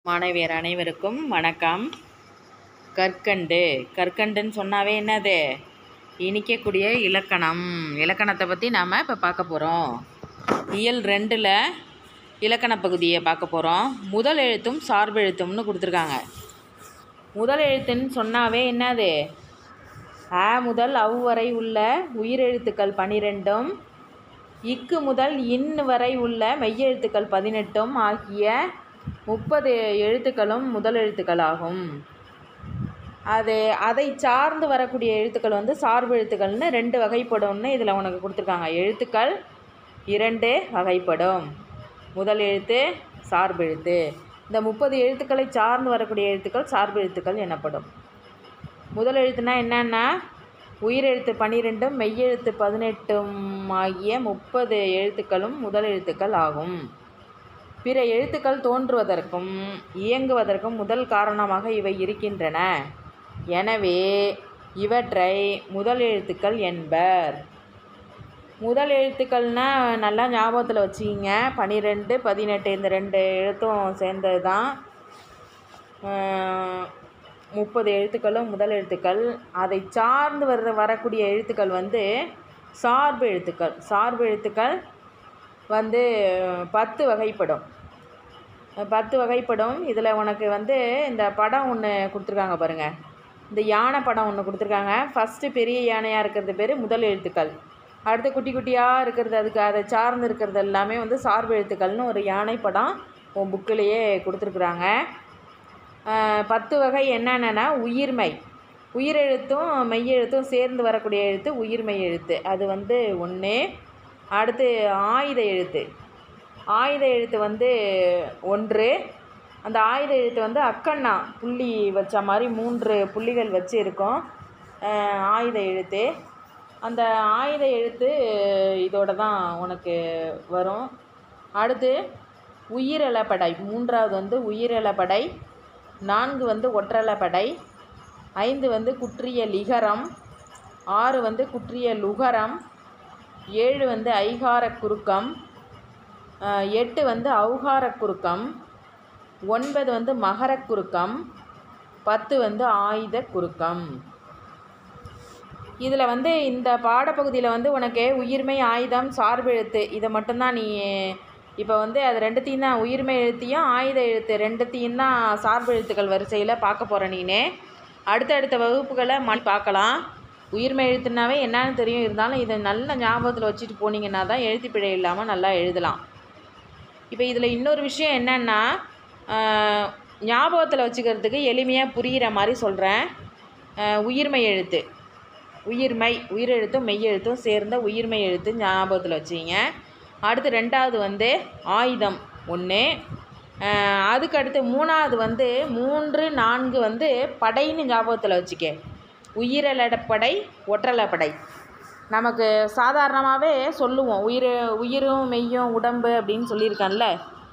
மாணவியர் அனைவருக்கும் வணக்கம் கற்கண்டு கற்கண்டுன்னு சொன்னாவே என்னது இனிக்கக்கூடிய இலக்கணம் இலக்கணத்தை பற்றி நாம் இப்போ பார்க்க போகிறோம் இயல் ரெண்டில் இலக்கண பகுதியை பார்க்க போகிறோம் முதல் எழுத்தும் சார்பு எழுத்தும்னு கொடுத்துருக்காங்க முதல் எழுத்துன்னு சொன்னாவே என்னது அ முதல் அவ் வரை உள்ள உயிரெழுத்துக்கள் பனிரெண்டும் இக்கு முதல் இன் வரை உள்ள மெய்யெழுத்துக்கள் பதினெட்டும் ஆகிய முப்பது எழுத்துக்களும் முதல் எழுத்துக்களாகும் அது அதை சார்ந்து வரக்கூடிய எழுத்துக்கள் வந்து சார்பு எழுத்துக்கள்னு ரெண்டு வகைப்படும்னு இதில் உனக்கு கொடுத்துருக்காங்க எழுத்துக்கள் இரண்டு வகைப்படும் முதல் எழுத்து சார்பு எழுத்து இந்த முப்பது எழுத்துக்களை சார்ந்து வரக்கூடிய எழுத்துக்கள் சார்பு எழுத்துக்கள் எனப்படும் முதல் எழுத்துனா என்னன்னா உயிரெழுத்து பன்னிரெண்டும் மெய்யெழுத்து பதினெட்டும் ஆகிய முப்பது எழுத்துக்களும் முதல் எழுத்துக்கள் ஆகும் பிற எழுத்துக்கள் தோன்றுவதற்கும் இயங்குவதற்கும் முதல் காரணமாக இவை இருக்கின்றன எனவே இவற்றை முதல் எழுத்துக்கள் என்பர் முதல் எழுத்துக்கள்னா நல்லா ஞாபகத்தில் வச்சுக்கிங்க பன்னிரெண்டு பதினெட்டு இந்த ரெண்டு எழுத்தும் சேர்ந்தது தான் முப்பது எழுத்துக்களும் முதல் எழுத்துக்கள் அதை சார்ந்து வர வரக்கூடிய எழுத்துக்கள் வந்து சார்பு எழுத்துக்கள் சார்பு எழுத்துக்கள் வந்து பத்து வகைப்படும் பத்து வகைப்படும் இதில் உனக்கு வந்து இந்த படம் ஒன்று கொடுத்துருக்காங்க பாருங்கள் இந்த யானை படம் ஒன்று கொடுத்துருக்காங்க ஃபஸ்ட்டு பெரிய யானையாக இருக்கிறது பேர் முதல் எழுத்துக்கள் அடுத்து குட்டி குட்டியாக இருக்கிறது அதுக்கு அதை சார்ந்து இருக்கிறது எல்லாமே வந்து சார்பு எழுத்துக்கள்னு ஒரு யானை படம் உன் புக்கிலேயே கொடுத்துருக்குறாங்க பத்து வகை என்னென்னா உயிர்மை உயிரெழுத்தும் மெய்யெழுத்தும் சேர்ந்து வரக்கூடிய எழுத்து உயிர்மெய் எழுத்து அது வந்து ஒன்று அடுத்து ஆயுத எழுத்து ஆயுத எழுத்து வந்து ஒன்று அந்த ஆயுத எழுத்து வந்து அக்கண்ணா புள்ளி வச்ச மாதிரி மூன்று புள்ளிகள் வச்சு இருக்கும் ஆயுத எழுத்து அந்த ஆயுத எழுத்து இதோட தான் உனக்கு வரும் அடுத்து உயிரிழப்படை மூன்றாவது வந்து உயிரிழப்படை நான்கு வந்து ஒற்றளப்படை ஐந்து வந்து குற்றிய லிகரம் ஆறு வந்து குற்றிய லுகரம் ஏழு வந்து ஐகார குறுக்கம் எட்டு வந்து ஔகார குறுக்கம் ஒன்பது வந்து மகர குறுக்கம் பத்து வந்து ஆயுத குறுக்கம் இதில் வந்து இந்த பாடப்பகுதியில் வந்து உனக்கு உயிர்மை ஆயுதம் சார்பு எழுத்து இதை மட்டும்தான் நீ இப்போ வந்து அது ரெண்டுத்தையும் தான் உயிர்மை எழுத்தையும் ஆயுத எழுத்து ரெண்டுத்தையும் தான் சார்பு எழுத்துக்கள் வரிசையில் பார்க்க போகிற நீனே அடுத்தடுத்த வகுப்புகளை மணி பார்க்கலாம் உயிர்மை எழுத்துனாவே என்னன்னு தெரியும் இருந்தாலும் இதை நல்ல ஞாபகத்தில் வச்சுட்டு போனீங்கன்னா தான் எழுத்து பிழை இல்லாமல் நல்லா எழுதலாம் இப்போ இதில் இன்னொரு விஷயம் என்னென்னா ஞாபகத்தில் வச்சுக்கிறதுக்கு எளிமையாக புரிகிற மாதிரி சொல்கிறேன் உயிர்மை எழுத்து உயிர்மை உயிரெழுத்தும் மெய்யெழுத்தும் சேர்ந்த உயிர்மை எழுத்து ஞாபகத்தில் வச்சுக்கிங்க அடுத்து ரெண்டாவது வந்து ஆயுதம் ஒன்று அதுக்கு அடுத்து மூணாவது வந்து மூன்று நான்கு வந்து படைன்னு ஞாபகத்தில் வச்சுக்க உயிரலடப்படை ஒற்றலப்படை நமக்கு சாதாரணமாகவே சொல்லுவோம் உயிர் உயிரும் மெய்யும் உடம்பு அப்படின்னு சொல்லியிருக்கேன்ல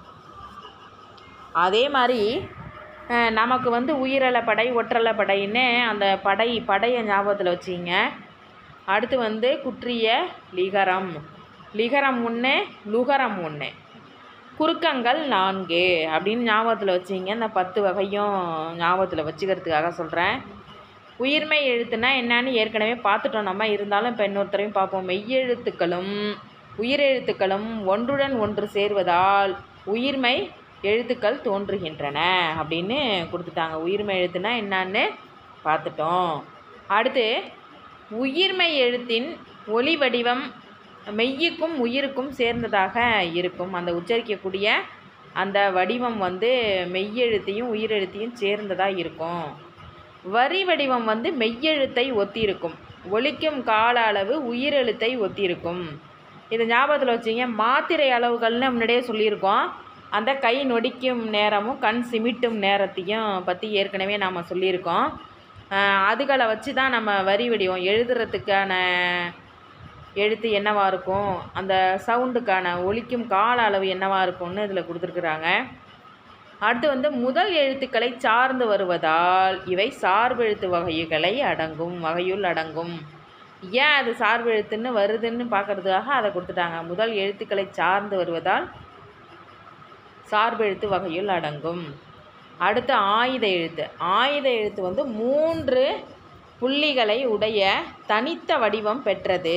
அதே மாதிரி நமக்கு வந்து உயிரலப்படை ஒற்றலப்படைன்னு அந்த படை படையை ஞாபகத்தில் வச்சிங்க அடுத்து வந்து குற்றிய லிகரம் லிகரம் ஒன்று லுகரம் ஒன்று குறுக்கங்கள் நான்கு அப்படின்னு ஞாபகத்தில் வச்சிங்க இந்த பத்து வகையும் ஞாபகத்தில் வச்சுக்கிறதுக்காக சொல்கிறேன் உயிர்மை எழுத்துனா என்னன்னு ஏற்கனவே பார்த்துட்டோம் நம்ம இருந்தாலும் இப்போ இன்னொருத்தரையும் பார்ப்போம் மெய்யெழுத்துக்களும் உயிரெழுத்துக்களும் ஒன்றுடன் ஒன்று சேர்வதால் உயிர்மை எழுத்துக்கள் தோன்றுகின்றன அப்படின்னு கொடுத்துட்டாங்க உயிர்மை எழுத்துனா என்னான்னு பார்த்துட்டோம் அடுத்து உயிர்மை எழுத்தின் ஒளி வடிவம் மெய்யுக்கும் உயிருக்கும் சேர்ந்ததாக இருக்கும் அந்த உச்சரிக்கக்கூடிய அந்த வடிவம் வந்து மெய்யெழுத்தையும் உயிரெழுத்தையும் சேர்ந்ததாக இருக்கும் வரி வடிவம் வந்து மெய்யெழுத்தை ஒத்திருக்கும் ஒலிக்கும் கால அளவு உயிரெழுத்தை ஒத்திருக்கும் இதை ஞாபகத்தில் வச்சிங்க மாத்திரை அளவுகள்னு முன்னாடியே சொல்லியிருக்கோம் அந்த கை நொடிக்கும் நேரமும் கண் சிமிட்டும் நேரத்தையும் பற்றி ஏற்கனவே நாம் சொல்லியிருக்கோம் அதுகளை வச்சு தான் நம்ம வரி வடிவம் எழுதுறதுக்கான எழுத்து என்னவாக இருக்கும் அந்த சவுண்டுக்கான ஒலிக்கும் கால அளவு என்னவாக இருக்கும்னு இதில் கொடுத்துருக்குறாங்க அடுத்து வந்து முதல் எழுத்துக்களை சார்ந்து வருவதால் இவை சார்பு எழுத்து வகைகளை அடங்கும் வகையுள் அடங்கும் ஏன் அது சார்பு எழுத்துன்னு வருதுன்னு பார்க்குறதுக்காக அதை கொடுத்துட்டாங்க முதல் எழுத்துக்களை சார்ந்து வருவதால் சார்பெழுத்து வகையுள் அடங்கும் அடுத்து ஆயுத எழுத்து ஆயுத எழுத்து வந்து மூன்று புள்ளிகளை உடைய தனித்த வடிவம் பெற்றது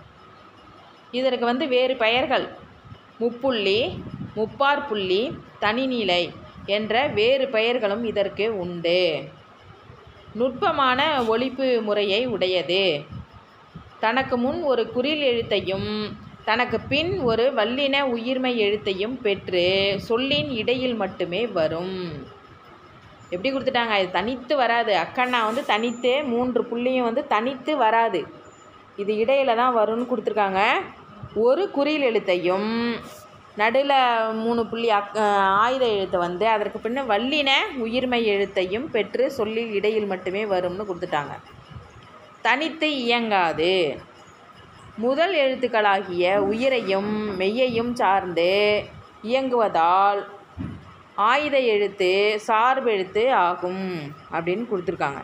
இதற்கு வந்து வேறு பெயர்கள் முப்புள்ளி முப்பார் புள்ளி தனிநிலை என்ற வேறு பெயர்களும் இதற்கு உண்டு நுட்பமான ஒலிப்பு முறையை உடையது தனக்கு முன் ஒரு குறில் எழுத்தையும் தனக்கு பின் ஒரு வல்லின உயிர்மை எழுத்தையும் பெற்று சொல்லின் இடையில் மட்டுமே வரும் எப்படி கொடுத்துட்டாங்க இது தனித்து வராது அக்கண்ணா வந்து தனித்து மூன்று புள்ளியும் வந்து தனித்து வராது இது இடையில தான் வரும்னு கொடுத்துருக்காங்க ஒரு குறில் எழுத்தையும் நடுவில் மூணு புள்ளி அக் ஆயுத எழுத்தை வந்து அதற்கு பின்ன வல்லின உயிர்மை எழுத்தையும் பெற்று சொல்லில் இடையில் மட்டுமே வரும்னு கொடுத்துட்டாங்க தனித்து இயங்காது முதல் எழுத்துக்களாகிய உயிரையும் மெய்யையும் சார்ந்து இயங்குவதால் ஆயுத எழுத்து சார்பு எழுத்து ஆகும் அப்படின்னு கொடுத்துருக்காங்க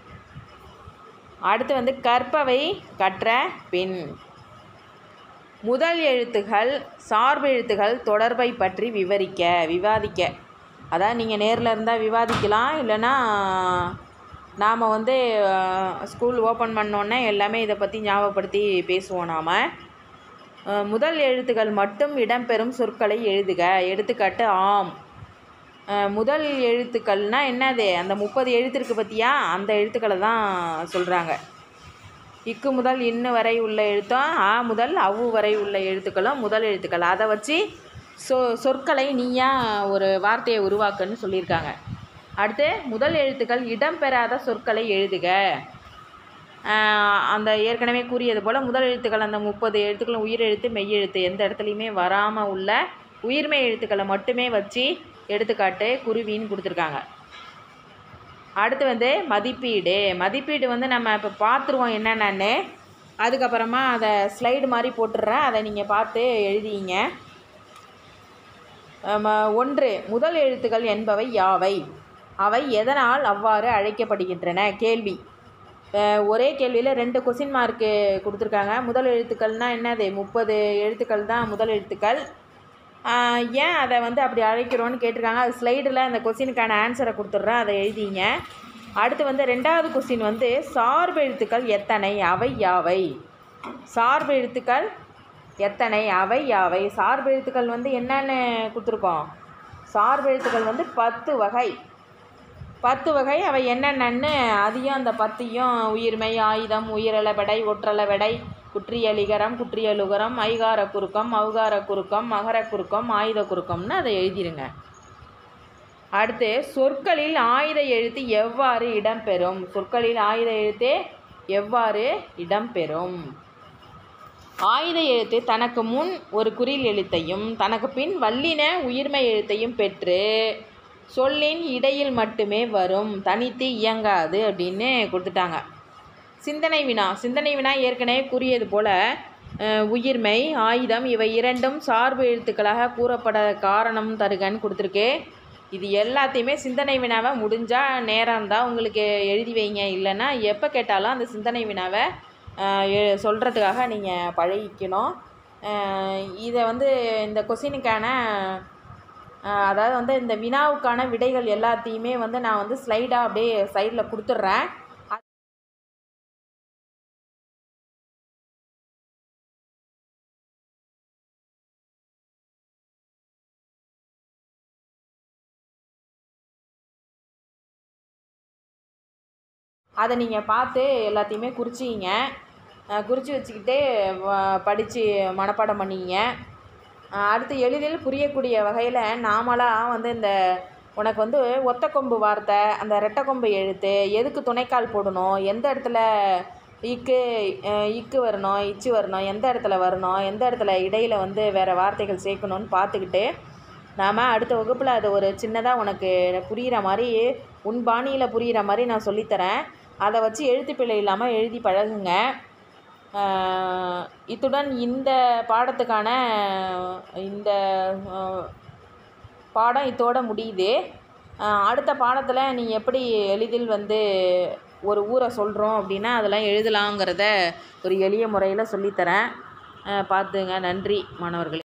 அடுத்து வந்து கற்பவை கற்ற பின் முதல் எழுத்துகள் சார்பு எழுத்துகள் தொடர்பை பற்றி விவரிக்க விவாதிக்க அதான் நீங்கள் நேரில் இருந்தால் விவாதிக்கலாம் இல்லைன்னா நாம் வந்து ஸ்கூல் ஓப்பன் பண்ணோன்னே எல்லாமே இதை பற்றி ஞாபகப்படுத்தி பேசுவோம் நாம் முதல் எழுத்துக்கள் மட்டும் இடம்பெறும் சொற்களை எழுதுக எடுத்துக்காட்டு ஆம் அஹ் முதல் எழுத்துக்கள்னால் என்னது அந்த முப்பது எழுத்து இருக்குது பார்த்தியா அந்த எழுத்துக்களை தான் சொல்கிறாங்க இக்கு முதல் இன்னு வரை உள்ள எழுத்தும் ஆ முதல் அவ்வு வரை உள்ள எழுத்துக்களும் முதல் எழுத்துக்கள் அதை வச்சு சொ சொற்களை நீயா ஒரு வார்த்தையை உருவாக்குன்னு சொல்லியிருக்காங்க அடுத்து முதல் எழுத்துக்கள் இடம்பெறாத சொற்களை எழுதுக ஆஹ் அந்த ஏற்கனவே கூறியது போல் முதல் எழுத்துக்கள் அந்த முப்பது எழுத்துக்களும் உயிர் எழுத்து மெய் எழுத்து எந்த இடத்துலையுமே வராமல் உள்ள உயிர்மெய் எழுத்துக்களை மட்டுமே வச்சு எடுத்துக்காட்டு குருவின்னு கொடுத்துருக்காங்க அடுத்து வந்து மதிப்பீடு மதிப்பீடு வந்து நம்ம இப்போ பார்த்துருவோம் என்னென்னு அதுக்கப்புறமா அதை ஸ்லைடு மாதிரி போட்டுடுறேன் அதை நீங்கள் பார்த்து எழுதிங்க ஆம, ஒன்று முதல் எழுத்துக்கள் என்பவை யாவை அவை எதனால் அவ்வாறு அழைக்கப்படுகின்றன கேள்வி அஹ், ஒரே கேள்வியில் ரெண்டு கொஸ்டின் மார்க்கு கொடுத்துருக்காங்க முதல் எழுத்துக்கள்னால் என்னது முப்பது எழுத்துக்கள் தான் முதல் எழுத்துக்கள் ஆஹ், ஏன் அதை வந்து அப்படி அழைக்கிறோன்னு கேட்டிருக்காங்க அது ஸ்லைடில் அந்த கொஸ்டினுக்கான ஆன்சரை கொடுத்துட்றேன் அதை எழுதிங்க அடுத்து வந்து ரெண்டாவது கொஸ்டின் வந்து சார்பு எழுத்துக்கள் எத்தனை அவை யாவை சார்பு எழுத்துக்கள் எத்தனை அவை யாவை சார்பு எழுத்துக்கள் வந்து என்னென்னு கொடுத்துருக்கோம் சார்பு எழுத்துக்கள் வந்து பத்து வகை பத்து வகை அவை என்னென்னு அதையும் அந்த பத்தையும் உயிர்மை ஆயுதம் உயிரளபடை ஒற்றளபடை குற்றியலிகரம் குற்றியலுகரம் ஐகார குறுக்கம் ஔகார குறுக்கம் மகர குறுக்கம் ஆயுத குறுக்கம்னு அதை எழுதிருங்க அடுத்து சொற்களில் ஆயுத எழுத்து எவ்வாறு இடம்பெறும் சொற்களில் ஆயுத எழுத்து எவ்வாறு இடம்பெறும் ஆயுத எழுத்து தனக்கு முன் ஒரு குறில் எழுத்தையும் தனக்கு பின் வல்லின உயிர்மை எழுத்தையும் பெற்று சொல்லின் இடையில் மட்டுமே வரும் தனித்து இயங்காது அப்படின்னு கொடுத்துட்டாங்க சிந்தனை வினா சிந்தனை வினா ஏற்கனவே கூறியது போல அஹ், உயிர்மை ஆயுதம் இவை இரண்டும் சார்பு எழுத்துக்களாக கூறப்பட காரணம் தருகன்னு கொடுத்துருக்கு இது எல்லாத்தையுமே சிந்தனை வினாவை முடிஞ்சால் நேரம் இருந்தால் உங்களுக்கு எழுதி வைங்க இல்லைன்னா எப்போ கேட்டாலும் அந்த சிந்தனை வினாவை சொல்கிறதுக்காக நீங்கள் பழகிக்கணும் அஹ், இதை வந்து இந்த கொஸ்டினுக்கான அதாவது வந்து இந்த வினாவுக்கான விடைகள் எல்லாத்தையுமே வந்து நான் வந்து ஸ்லைடாக அப்படியே சைடில் கொடுத்துட்றேன் அதை நீங்கள் பார்த்து எல்லாத்தையுமே குறிச்சிங்க குறித்து வச்சுக்கிட்டு படித்து மனப்பாடம் பண்ணிங்க அஹ் அடுத்து எளிதில் புரியக்கூடிய வகையில் நாமளாக வந்து இந்த உனக்கு வந்து ஒத்த கொம்பு வார்த்தை அந்த ரெட்டை கொம்பு எழுத்து எதுக்கு துணைக்கால் போடணும் எந்த இடத்துல இக்கு அஹ் இக்கு வரணும் இச்சு வரணும் எந்த இடத்துல வரணும் எந்த இடத்துல இடையில் வந்து வேறு வார்த்தைகள் சேர்க்கணும்னு பார்த்துக்கிட்டு நாம் அடுத்த வகுப்பில் அது ஒரு சின்னதாக உனக்கு புரிகிற மாதிரி உன் பாணியில் புரிகிற மாதிரி நான் சொல்லித்தரேன் அதை வச்சு எழுத்துப்பிழை இல்லாமல் எழுதி பழகுங்க ஆஹ் இத்துடன் இந்த பாடத்துக்கான இந்த ஆஹ், பாடம் இதோட முடியுது ஆஹ், அடுத்த பாடத்தில் நீ எப்படி எளிதில் வந்து ஒரு ஊரை சொல்கிறோம் அப்படின்னா அதெல்லாம் எழுதலாங்கிறத ஒரு எளிய முறையில் சொல்லித்தரேன் ஆஹ், பார்த்துங்க நன்றி மாணவர்களே